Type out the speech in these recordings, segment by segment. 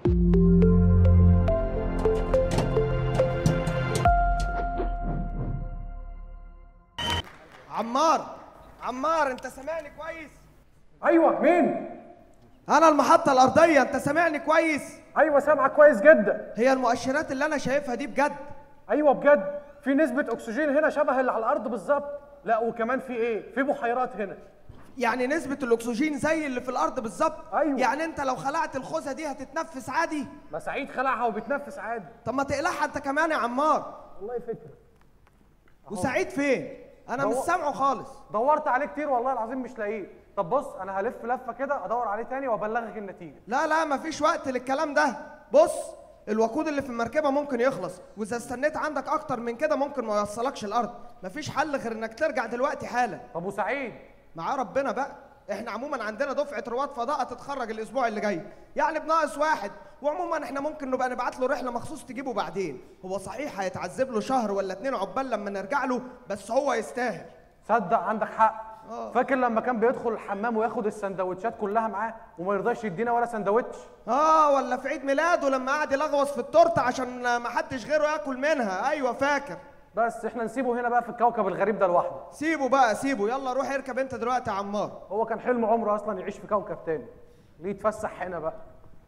عمار عمار انت سامعني كويس ايوه مين انا المحطة الارضية انت سامعني كويس ايوه سامعك كويس جدا هي المؤشرات اللي انا شايفها دي بجد ايوه بجد في نسبه اكسجين هنا شبه اللي على الارض بالظبط لا وكمان في ايه في بحيرات هنا يعني نسبة الاكسجين زي اللي في الارض بالظبط أيوة. يعني انت لو خلعت الخوذة دي هتتنفس عادي ما سعيد خلعها وبتنفس عادي طب ما تقلعها انت كمان يا عمار والله فكره وسعيد فين انا مش دو- سامعه خالص دورت عليه كتير والله العظيم مش لاقيه طب بص انا هلف لفه كده ادور عليه تاني وابلغك النتيجه لا لا مفيش وقت للكلام ده بص الوقود اللي في المركبة ممكن يخلص وإذا استنيت عندك أكتر من كده ممكن ما يوصلكش الأرض مفيش حل غير إنك ترجع دلوقتي حالا طب وسعيد معاه ربنا بقى احنا عموما عندنا دفعة رواد فضاء تتخرج الأسبوع اللي جاي يعني بناقص واحد وعموما احنا ممكن نبقى نبعت له رحلة مخصوص تجيبه بعدين هو صحيح هيتعذب له شهر ولا اتنين عقبال لما نرجع له بس هو يستاهل صدق عندك حق آه. فاكر لما كان بيدخل الحمام وياخد السندوتشات كلها معاه وما يرضاش يدينا ولا سندوتش اه ولا في عيد ميلاده لما قعد يلغوص في التورته عشان ما حدش غيره ياكل منها ايوه فاكر بس احنا نسيبه هنا بقى في الكوكب الغريب ده لوحده سيبه بقى سيبه يلا روح اركب انت دلوقتي يا عمار هو كان حلم عمره اصلا يعيش في كوكب تاني ليه يتفسح هنا بقى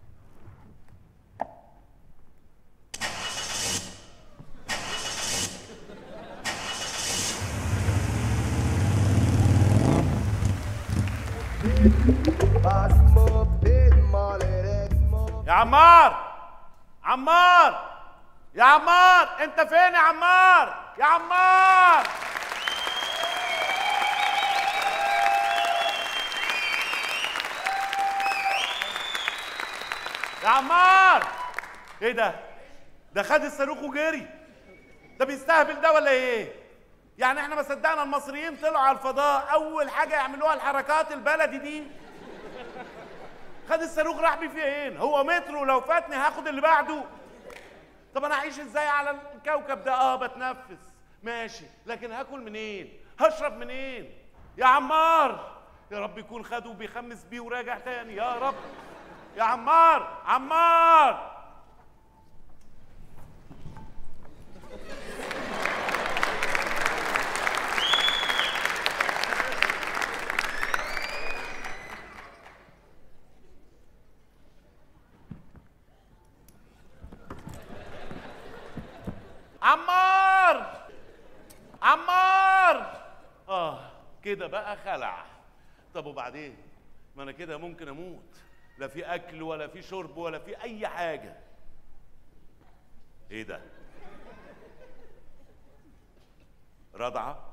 يا عمار عمار يا عمار انت فين يا عمار يا عمار يا عمار ايه ده ده خد الصاروخ وجري ده بيستهبل ده ولا ايه يعني احنا ما صدقنا المصريين طلعوا على الفضاء اول حاجه يعملوها الحركات البلدي دي خد الصاروخ راح بيه فين هو مترو لو فاتني هاخد اللي بعده طب انا اعيش ازاي على الكوكب ده اه بتنفس ماشي لكن هاكل منين هشرب منين يا عمار يا رب يكون خده وبيخمس بيه وراجع تاني يا رب يا عمار عمار عمار عمار اه كده بقى خلع طب وبعدين ما انا كده ممكن اموت لا في اكل ولا في شرب ولا في اي حاجه ايه ده رضعه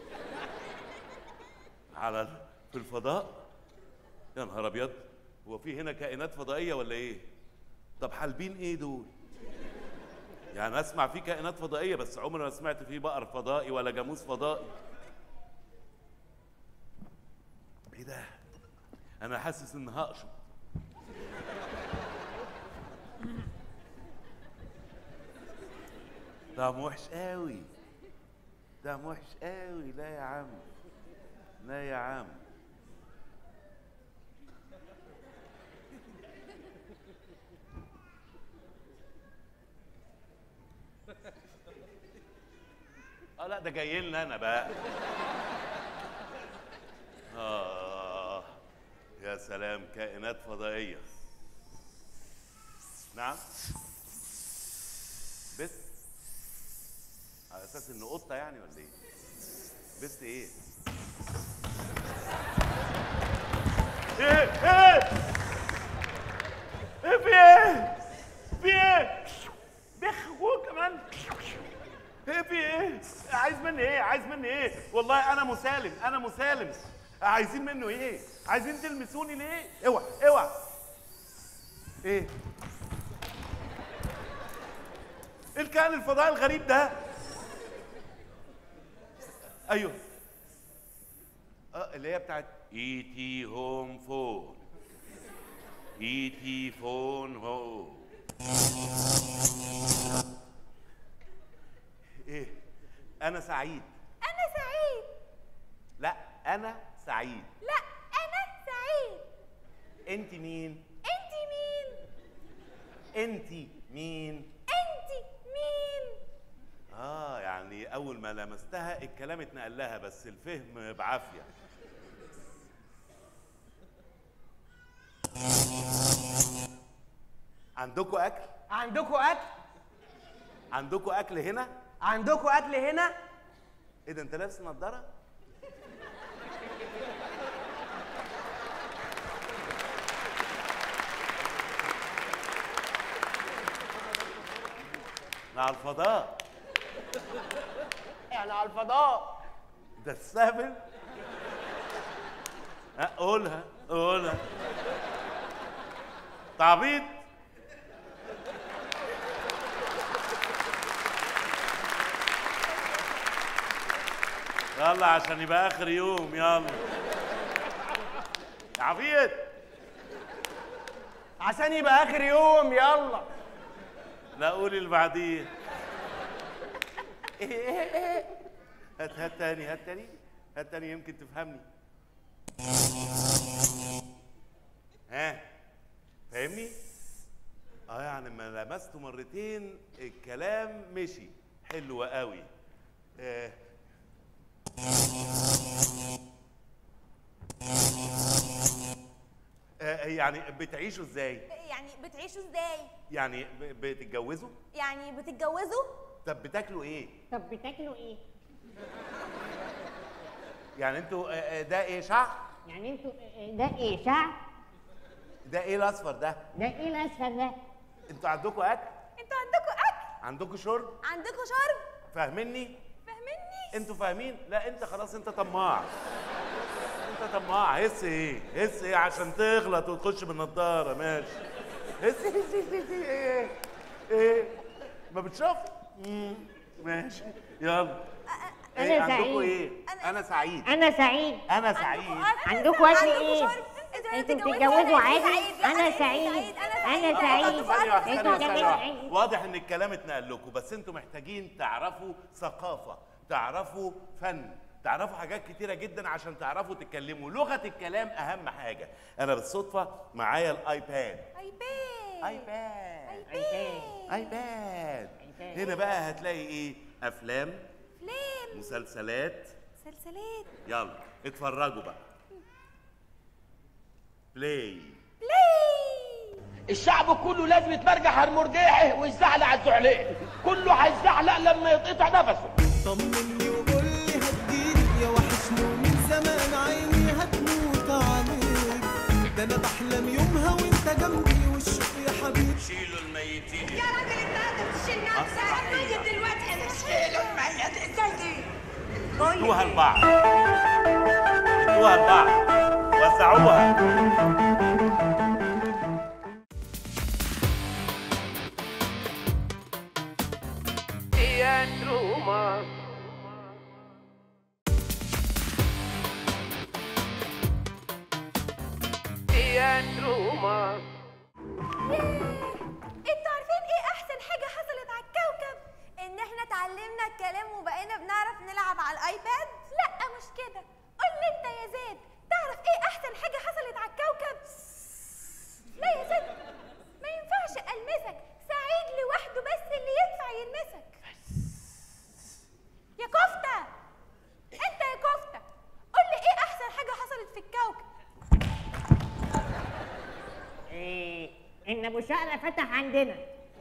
على ال- في الفضاء يا نهار ابيض هو في هنا كائنات فضائيه ولا ايه طب حالبين ايه دول يعني اسمع في كائنات فضائيه بس عمري ما سمعت فيه بقر فضائي ولا جاموس فضائي ايه ده انا حاسس ان هقشط طعم وحش قوي طعم وحش قوي لا يا عم لا يا عم اه لا ده جاي لنا انا بقى اه يا سلام كائنات فضائيه نعم بس على اساس انه قطه يعني ولا ايه بس ايه ايه ايه ايه في ايه في ايه بخ هو كمان ايه في ايه عايز مني ايه عايز مني ايه والله انا مسالم انا مسالم عايزين منه ايه عايزين تلمسوني ليه اوعى اوعى ايه ايه الكائن الفضائي الغريب ده ايوه اه اللي هي بتاعت اي تي هوم فون اي تي فون هوم ايه انا سعيد أنا سعيد لا انا سعيد لا أنا سعيد انت مين أنت مين؟ انت مين انت مين اه يعني اول ما لمستها الكلام اتنقل لها بس الفهم بعافيه عندكم اكل عندكم اكل عندكم اكل هنا عندكم اكل هنا ايه ده انت لابس نظاره على الفضاء يعني على الفضاء ده تستهبل ها، قولها قولها تعبيط يلا عشان يبقى اخر يوم يلا يا عبيط عشان يبقى اخر يوم يلا لا قولي اللي بعديه هات هات تاني هات تاني هات تاني يمكن تفهمني ها فاهمني اه يعني ما لمسته مرتين الكلام مشي حلو قوي آه. آه يعني بتعيشوا ازاي يعني بتعيشوا ازاي يعني ب- بتتجوزوا يعني بتتجوزوا طب بتاكلوا ايه طب بتاكلوا ايه؟ يعني انتوا آه، آه، ده ايه شعر يعني انتوا ده ايه شعر؟ ده ايه الاصفر ده ده ايه الاصفر ده؟ انتوا عندكم اكل انتوا عندكم اكل عندكم شرب عندكم شرب فاهميني فاهميني انتوا فاهمين لا انت خلاص انت طماع انت طماع هس ايه هس ايه عشان تغلط وتخش بالنضاره ماشي هس هس هس هس ايه ايه ما بتشوف مم، ماشي يلا أنا ايه عندكم سعيد. ايه أنا- انا سعيد انا سعيد انا سعيد عندكم اكل عندكم ايه؟ شرب؟ انتوا انتوا بتتجوزوا بتتجوزوا ولا عادي؟ سعيد؟ لا، انا سعيد انا سعيد ثانية واحدة، انتوا ثانية كمان واحدة. سعيد واضح ان الكلام اتنقل لكم بس انتوا محتاجين تعرفوا ثقافة تعرفوا فن تعرفوا حاجات كتيرة جدا عشان تعرفوا تتكلموا لغة الكلام أهم حاجة أنا بالصدفة معايا الآيباد ايباد آيباد ايباد آيباد هنا بقى هتلاقي إيه أفلام فلام مسلسلات سلسلات يلا اتفرجوا بقى بلاي بلاي الشعب كله لازم يتمرجح على مرجحه ويزعل على الزعليه كله هيزعلق لما يتقطع نفسه طمني وقول لي هتجيلي يا وحشني ومن زمان عيني هتموت عليك ده انا بحلم يومها وانت جنبي والشوق يا حبيبي شيلوا الميتين يا راجل انت قادر تشيل نفسك انا ميت دلوقتي انا شيله الميت ازاي دي ادوها لبعض ادوها لبعض وسعوها انتوا عارفين ايه احسن حاجه حصلت على الكوكب ان احنا اتعلمنا الكلام وبقينا بنعرف نلعب على الايباد لا مش كده قول لي انت يا زيد تعرف ايه احسن حاجه حصلت على الكوكب لا يا زيد ما ينفعش المسك سعيد لوحده بس اللي ينفع يلمسك يا كفته انت يا كفته قول لي ايه احسن حاجه حصلت في الكوكب إيه ان ابو شقره فتح عندنا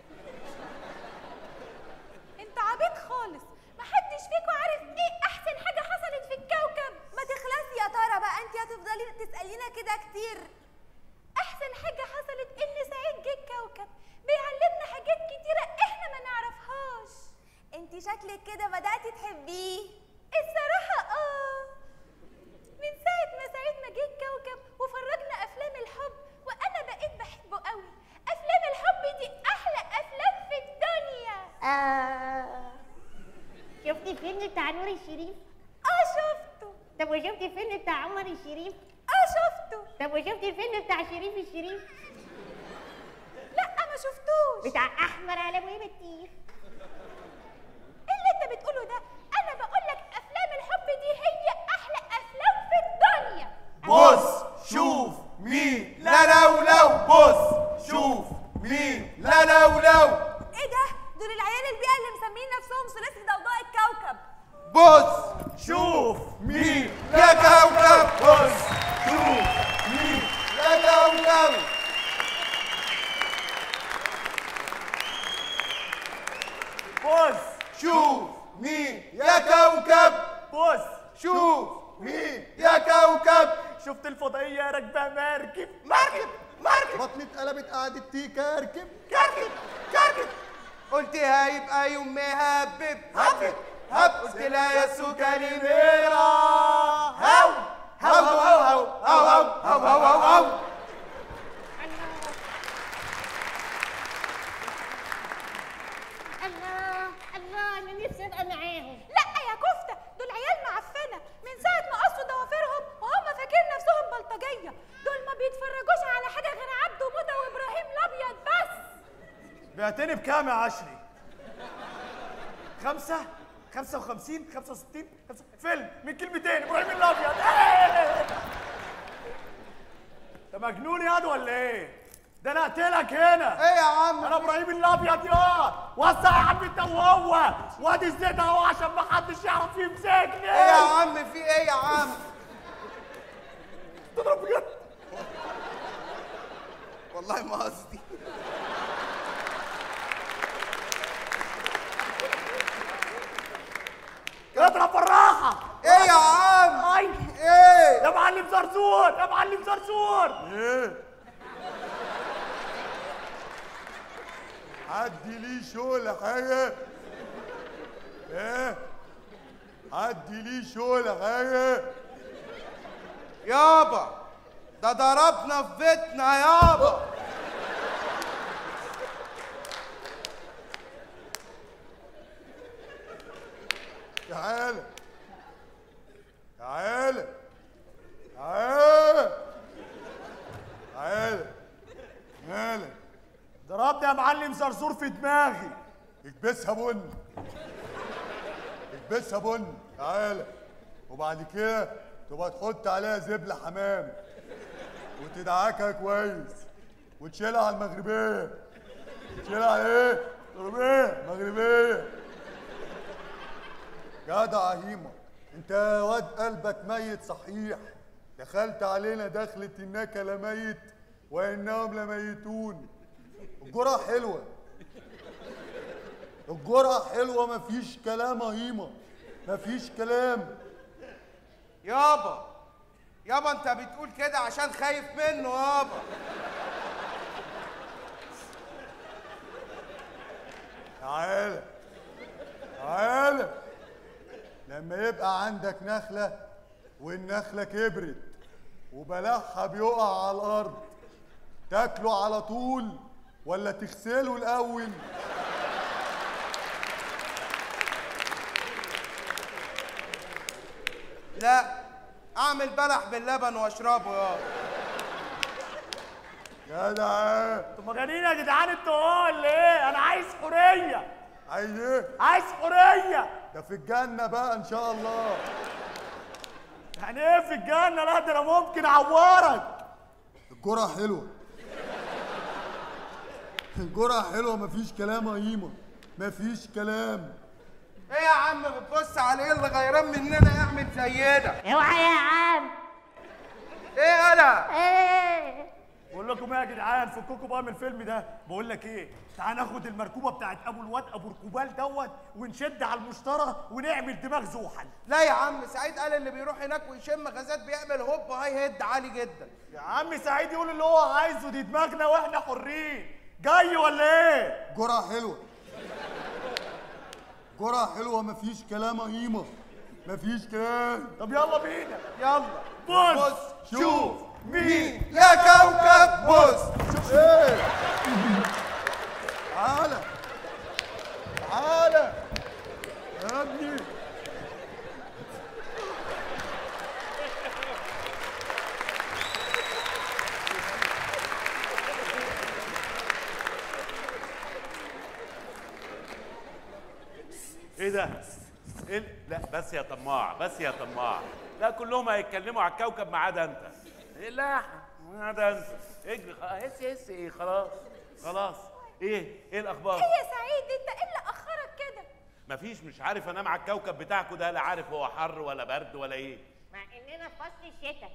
انت عبيط خالص محدش فيكم عارف ايه احسن حاجه حصلت في الكوكب ما تخلصي يا ترى بقى انت هتفضلي تسالينا كده كتير احسن حاجه حصلت ان سعيد جه الكوكب بيعلمنا حاجات كتيره احنا ما نعرفهاش انت شكلك كده بداتي تحبيه الصراحه اه من ساعه ما سعيد ما جه الكوكب وفرجنا افلام الحب وانا بقيت بحبه قوي افلام الحب دي احلى افلام في الدنيا آه شفتي الفيلم بتاع نور الشريف؟ اه شفته طب وشفتي الفيلم بتاع عمر الشريف؟ اه شفته طب وشفتي الفيلم بتاع شريف الشريف؟ لا ما شفتوش بتاع احمر على ابو بطيخ ايه اللي انت بتقوله ده انا بقول لك افلام الحب دي هي احلى افلام في الدنيا بص شوف مين لا لو لو بص شوف مين لا لو لو ايه ده دول العيال البيئة اللي مسمين نفسهم ثلاثي ضوضاء الكوكب بص شوف مين يا كوكب بص شوف مين يا كوكب بص شوف مين يا كوكب بص شوف مين يا كوكب شفت الفضائيه راكبه مركب مركب مركب بطني اتقلبت قعدت تيكا اركب كركب كركب قلت هيبقى يوم مهبب هبب هب قلت لا يا سكري ميرا هو هو هو هو هو هو هو هو هو هو الله الله انا نفسي ابقى معاهم لا يا كفتة دول عيال معفنة من ساعة ما قصوا ضوافرهم وهم فاكرين نفسهم بلطجية دول ما بيتفرجوش على حاجة غير عبده وموتى وإبراهيم الأبيض بس بعتني بكام يا عشري خمسة خمسة وخمسين خمسة وستين خمسة فيلم من كلمتين ابراهيم الابيض انت مجنون ياض ولا ايه؟ ده انا اقتلك هنا ايه يا عم انا ابراهيم الابيض يا وسع يا عم انت وهو وادي الزيت اهو عشان ما حدش يعرف يمسكني ايه يا عم في ايه يا عم تضرب بجد والله ما قصدي اضرب بالراحه ايه يا عم اي ايه يا معلم زرزور يا معلم زرزور ايه حد ليه شغل حاجة ايه حد ليه شغل حاجة يابا ده ضربنا في بيتنا يابا تعالى تعالى تعالى تعالى مالك ضربني يا معلم زرزور في دماغي اكبسها بن اكبسها بن تعالى وبعد كده تبقى تحط عليها زبلة حمام وتدعكها كويس وتشيلها على المغربية تشيلها على ايه؟ مغربية مغربية جدع هيما انت يا واد قلبك ميت صحيح دخلت علينا دخلة انك لميت وانهم لميتون الجرعة حلوة الجرعة حلوة مفيش كلام يا هيما مفيش كلام يابا يابا انت بتقول كده عشان خايف منه يابا تعالى تعالى لما يبقى عندك نخلة والنخلة كبرت وبلعها بيقع على الأرض تاكله على طول ولا تغسله الأول لا اعمل بلح باللبن واشربه يابا جدع انتوا مجانين يا جدعان انتوا ولا ايه؟ انا عايز حريه عايز ايه؟ عايز حريه ده في الجنة بقى إن شاء الله يعني ايه في الجنه؟ لا ده انا ممكن اعورك الجرعة حلوة الجرعة حلوة مفيش كلام يا هيما مفيش كلام ايه يا عم بتبص على ايه اللي غيران مننا يعمل زينا اوعى يا عم ايه انا ايه بقول لكم ايه يا جدعان فككوا بقى من الفيلم ده بقول لك ايه تعال ناخد المركوبه بتاعت ابو الواد ابو ركوبال دوت ونشد على المشترى ونعمل دماغ زوحل لا يا عم سعيد قال اللي بيروح هناك ويشم غازات بيعمل هوب هاي هيد عالي جدا يا عم سعيد يقول اللي هو عايزه دي دماغنا واحنا حرين جاي ولا ايه جرعة حلوة جرعة حلوة مفيش كلام يا هيما مفيش كلام طب يلا بينا يلا بص شوف مين يا كوكب بص شوف ايه تعالى تعالى يا ابني ايه ده؟ إيه ال- لا بس يا طماع بس يا طماع لا كلهم هيتكلموا على الكوكب ما عدا انت إيه لا ما عدا انت اجري خلاص هس هس ايه خلاص خلاص ايه ايه الاخبار ايه يا سعيد انت ايه اللي اخرك كده مفيش مش عارف انام على الكوكب بتاعكم ده لا عارف هو حر ولا برد ولا ايه مع اننا في فصل الشتاء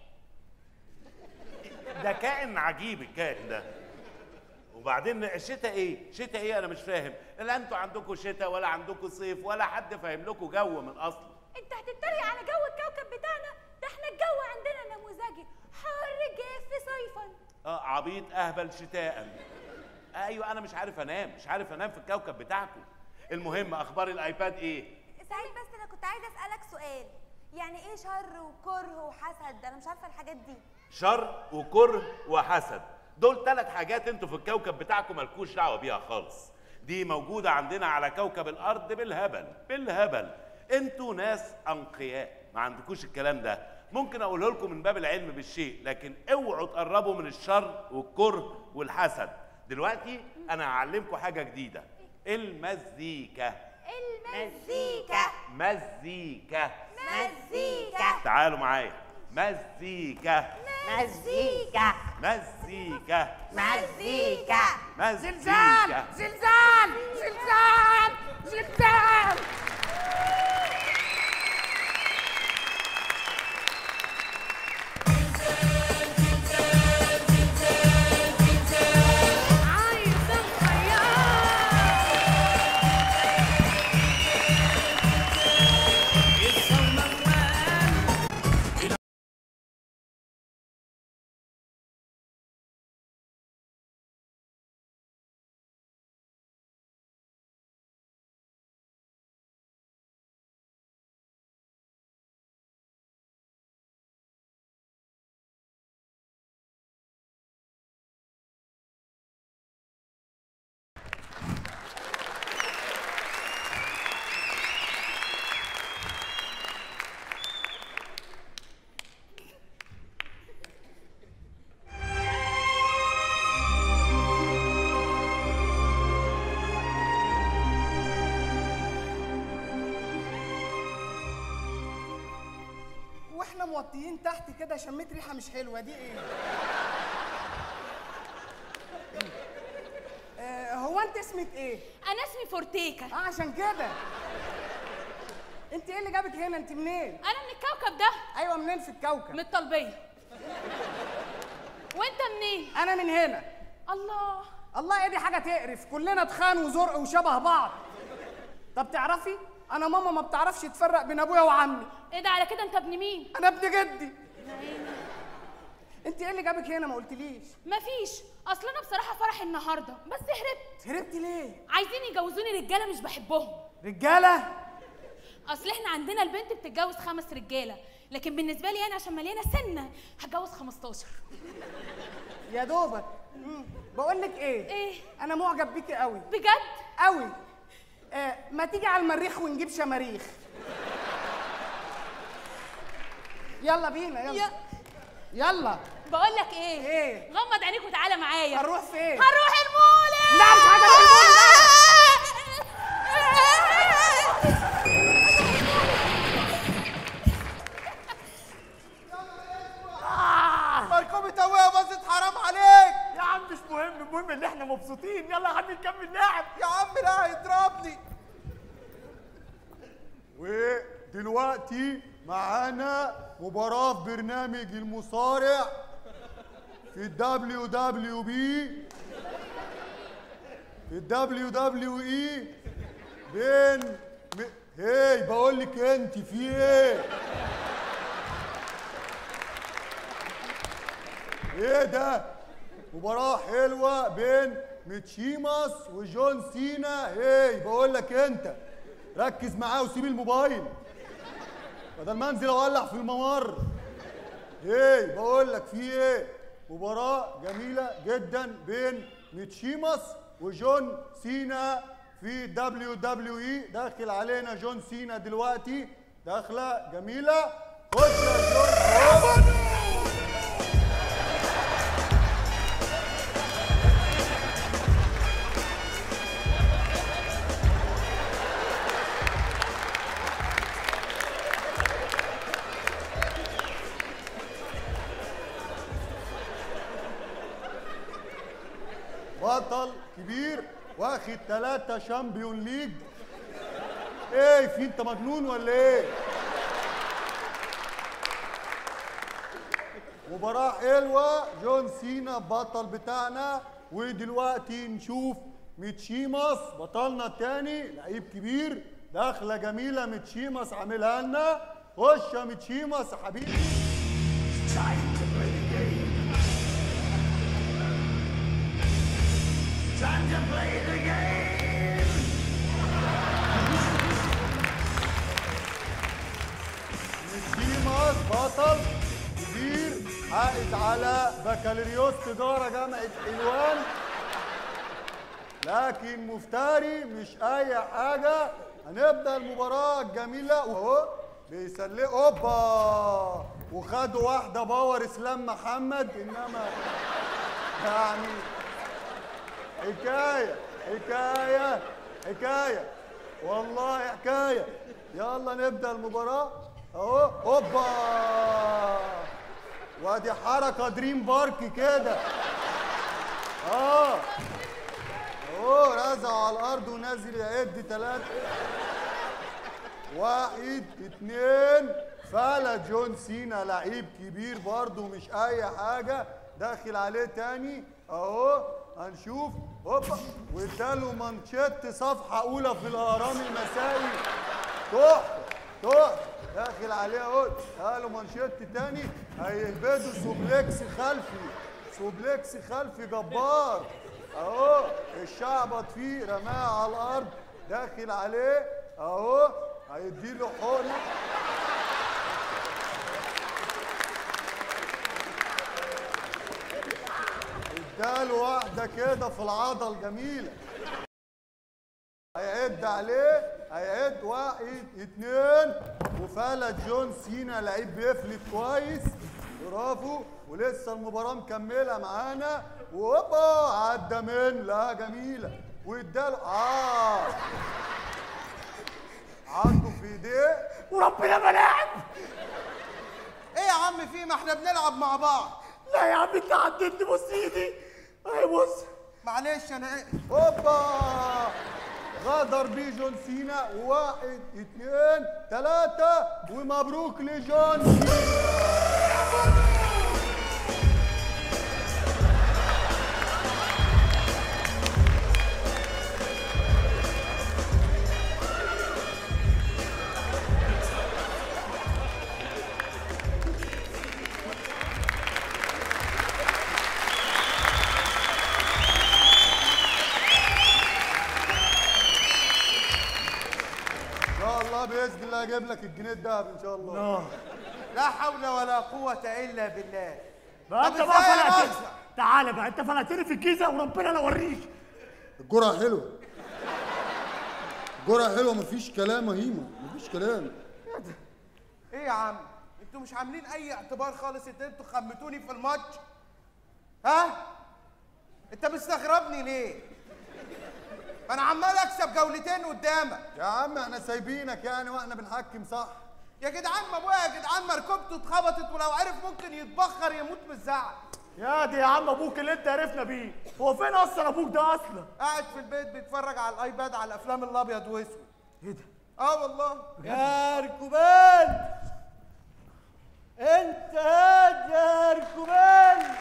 ده كائن عجيب الكائن ده وبعدين الشتاء ايه شتاء ايه انا مش فاهم لا انتوا عندكم شتاء ولا عندكم صيف ولا حد فاهم لكم جو من اصله انت هتتريق على جو الكوكب بتاعنا ده احنا الجو عندنا نموذجي حر جاف صيفا اه عبيط اهبل شتاء ايوه انا مش عارف انام مش عارف انام في الكوكب بتاعكم المهم اخبار الايباد ايه سعيد بس انا كنت عايزه اسالك سؤال يعني ايه شر وكره وحسد ده انا مش عارفه الحاجات دي شر وكره وحسد دول ثلاث حاجات انتوا في الكوكب بتاعكم مالكوش دعوه بيها خالص دي موجوده عندنا على كوكب الارض بالهبل بالهبل انتوا ناس انقياء ما عندكوش الكلام ده ممكن اقوله لكم من باب العلم بالشيء لكن اوعوا تقربوا من الشر والكره والحسد دلوقتي انا هعلمكم حاجه جديده المزيكا المزيكا مزيكا مزيكا تعالوا معايا مزيكا مزيكا مزيكا مزيكا مزيكا زلزال زلزال زلزال واحنا موطيين تحت كده شميت ريحه مش حلوه دي ايه آه هو انت اسمك ايه انا اسمي فورتيكا اه عشان كده انت ايه اللي جابك هنا انت منين انا من الكوكب ده ايوه منين في الكوكب من الطلبيه وانت منين انا من هنا الله الله ايه دي حاجه تقرف كلنا تخان وزرق وشبه بعض طب تعرفي انا ماما ما بتعرفش تفرق بين ابويا وعمي ايه ده على كده انت ابن مين انا ابن جدي انت ايه اللي جابك هنا ما قلتليش مفيش اصل انا بصراحه فرح النهارده بس هربت هربتي ليه عايزين يجوزوني رجاله مش بحبهم رجاله اصل احنا عندنا البنت بتتجوز خمس رجاله لكن بالنسبه لي انا عشان مليانه سنه هتجوز 15 يا دوبك بقول لك ايه ايه انا معجب بيكي قوي بجد قوي آه ما تيجي على المريخ ونجيب شماريخ يلا بينا يلا يا- يلا بقول لك ايه ايه غمض عينيك وتعالى معايا هنروح فين هنروح المولد لا مش عايزه مركوبة ابويا باظت حرام عليك يا عم مش مهم المهم ان احنا مبسوطين يلا يا عم نكمل لعب يا عم لا هيضربني ودلوقتي معانا مباراة في برنامج المصارع في الدبليو دبليو بي في الدبليو دبليو اي بين م... هي بقول لك انت في ايه؟ ايه ده؟ مباراة حلوة بين ميتشيماس وجون سينا هي بقول لك انت ركز معاه وسيب الموبايل بدل ما انزل اولع في الممر هي بقول لك في ايه مباراة جميلة جدا بين ميتشيماس وجون سينا في دبليو دبليو اي داخل علينا جون سينا دلوقتي داخلة جميلة خش يا جون بطل واخد ثلاثة شامبيون ليج ايه في انت مجنون ولا ايه مباراة حلوة جون سينا بطل بتاعنا ودلوقتي نشوف ميتشيماس بطلنا التاني لعيب كبير دخلة جميلة ميتشيماس عاملها لنا خش يا ميتشيماس يا حبيبي Time to play the game. ميتشيماس بطل كبير عائد على بكالوريوس تجارة جامعة حلوان لكن مفتري مش أي حاجة هنبدأ المباراة الجميلة وهو بيسلق اوبا وخدوا واحدة باور اسلام محمد انما يعني حكاية حكاية حكاية والله حكاية يلا نبدأ المباراة اهو اوبا وادي حركة دريم بارك كده اه اهو رزع على الارض ونازل يعد ثلاثة واحد اتنين فعلا جون سينا لعيب كبير برضه مش اي حاجة داخل عليه تاني اهو هنشوف هوبا واداله مانشيت صفحة أولى في الأهرام المسائي تحفة تحفة داخل عليه اهو اداله مانشيت تاني هيهبده سوبلكس خلفي سوبلكس خلفي جبار اهو الشعبط فيه رماه على الأرض داخل عليه اهو هيديله حقنة اداله واحدة كده في العضل جميلة هيعد عليه هيعد واحد اتنين وفلت جون سينا لعيب بيفلت كويس برافو ولسه المباراة مكملة معانا وهوبا عدى من لا جميلة واداله اه عنده في ايديه وربنا ما لعب ايه يا عم في ما احنا بنلعب مع بعض لا يا عم انت عدتني بص ايدي اهي بص معلش انا ايه هوبا غدر بيه جون سينا واحد اتنين تلاتة ومبروك لجون سينا ان شاء الله باذن الله اجيب لك الجنيه الذهب ان شاء الله لا حول ولا قوة إلا بالله بقى طب انت بقى إزاي يا فلقتني مخزن؟ تعالى بقى انت فلقتني في الجيزه وربنا لا اوريك الجرعة حلوة الجرعة حلوة مفيش كلام يا هيما مفيش كلام ايه يا عم انتوا مش عاملين اي اعتبار خالص ان انتوا خمتوني في الماتش ها انت مستغربني ليه ما انا عمال اكسب جولتين قدامك يا عم احنا سايبينك يعني واحنا بنحكم صح يا جدعان ما ابويا يا جدعان مركبته اتخبطت ولو عرف ممكن يتبخر يموت من الزعل يا دي يا عم ابوك اللي انت عرفنا بيه هو فين اصلا ابوك ده اصلا قاعد في البيت بيتفرج على الايباد على الافلام الابيض واسود ايه ده اه والله يا ركوبان انت هاد يا ركوبان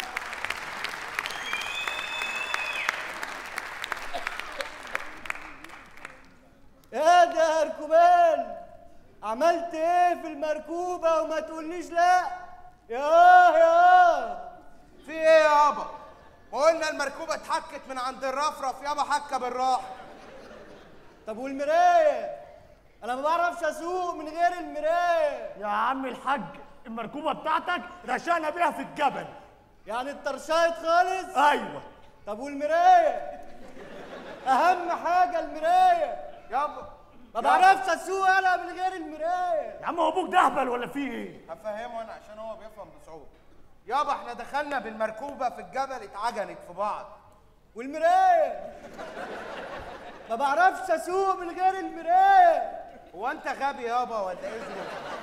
يا ده يا ركوبان عملت ايه في المركوبة وما تقوليش لا يا يا في ايه يابا ما قلنا المركوبه اتحكت من عند الرفرف يابا حكه بالراحه طب والمراية انا ما بعرفش اسوق من غير المراية يا عم الحاج المركوبه بتاعتك رشقنا بيها في الجبل يعني اترشقت خالص ايوه طب والمراية اهم حاجة المراية يابا ما بعرفش اسوق انا من غير المراية يا عم هو ابوك ده اهبل ولا فيه ايه هفهمه انا عشان هو بيفهم بصعوبه يابا احنا دخلنا بالمركوبه في الجبل اتعجنت في بعض والمراية ما بعرفش اسوق من غير المراية هو انت غبي يابا ولا ايه ظروفك؟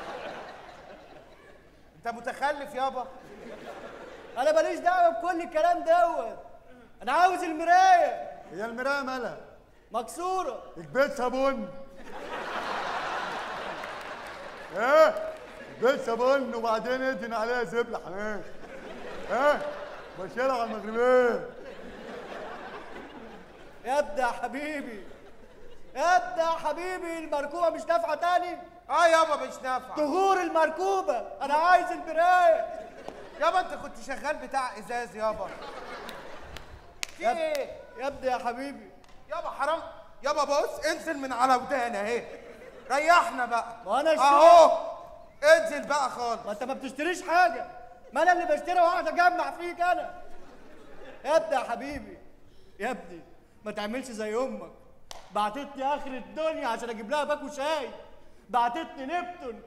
انت متخلف يابا انا ماليش دعوة بكل الكلام دوت انا عاوز المراية هي المرايه مالها مكسوره اكبسها بن ايه اكبسها بن وبعدين ادهن عليها زبله حنان ايه بشيلها على المغربيه يا ابني يا حبيبي يا ابني يا حبيبي المركوبه مش نافعه تاني اه يابا مش نافعه تغور المركوبه انا عايز المرايه يابا انت كنت شغال بتاع ازاز يابا في يا اب- ايه يا ابني يا حبيبي يابا حرام يابا بص انزل من على ودانا اهي ريحنا بقى ما انا اشتريت اهو انزل بقى خالص ما انت ما بتشتريش حاجه ما انا اللي بشتري واقعد اجمع فيك انا يا ابني يا حبيبي يا ابني ما تعملش زي امك بعتتني اخر الدنيا عشان اجيب لها باكو شاي بعتتني نبتون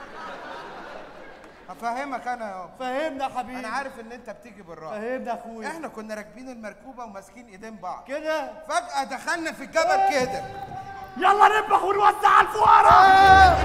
هفهمك انا يابا فهمنا يا حبيبي انا عارف ان انت بتيجي بالراحه فهمنا يا اخويا احنا كنا راكبين المركوبه وماسكين ايدين بعض كده فجاه دخلنا في الجبل كده يلا نذبح ونوزع على الفقراء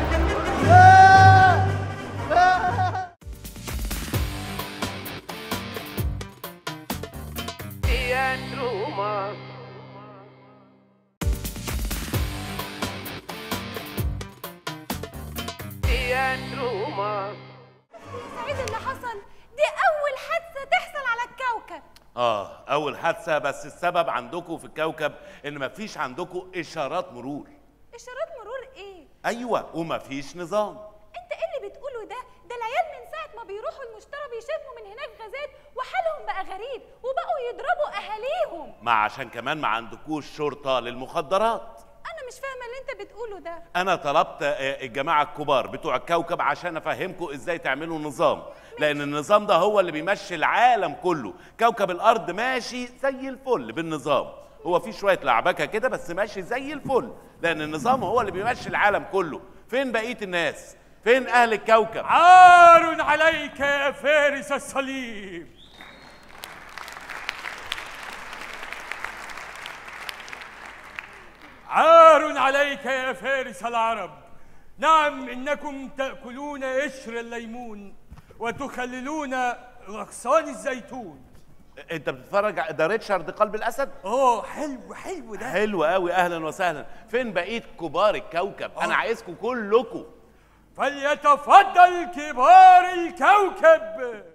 سعيد اللي حصل دي اول حادثه تحصل على الكوكب اه اول حادثه بس السبب عندكم في الكوكب ان مفيش عندكم اشارات مرور اشارات مرور ايه ايوه ومفيش نظام انت ايه اللي بتقوله ده ده العيال من ساعه ما بيروحوا المشترى بيشموا من هناك غازات وحالهم بقى غريب وبقوا يضربوا اهاليهم ما عشان كمان ما عندكوش شرطه للمخدرات انا مش فاهمه اللي انت بتقوله ده انا طلبت آه، الجماعه الكبار بتوع الكوكب عشان افهمكم ازاي تعملوا نظام لان النظام ده هو اللي بيمشي العالم كله كوكب الارض ماشي زي الفل بالنظام هو في شويه لعبكه كده بس ماشي زي الفل لان النظام هو اللي بيمشي العالم كله فين بقيه الناس فين اهل الكوكب عار عليك يا فارس الصليب عار عليك يا فارس العرب نعم انكم تاكلون قشر الليمون وتخللون غصان الزيتون انت بتتفرج ع- ده ريتشارد قلب الاسد اوه حلو حلو ده حلو قوي اهلا وسهلا فين بقيه كبار الكوكب انا عايزكم كلكم فليتفضل كبار الكوكب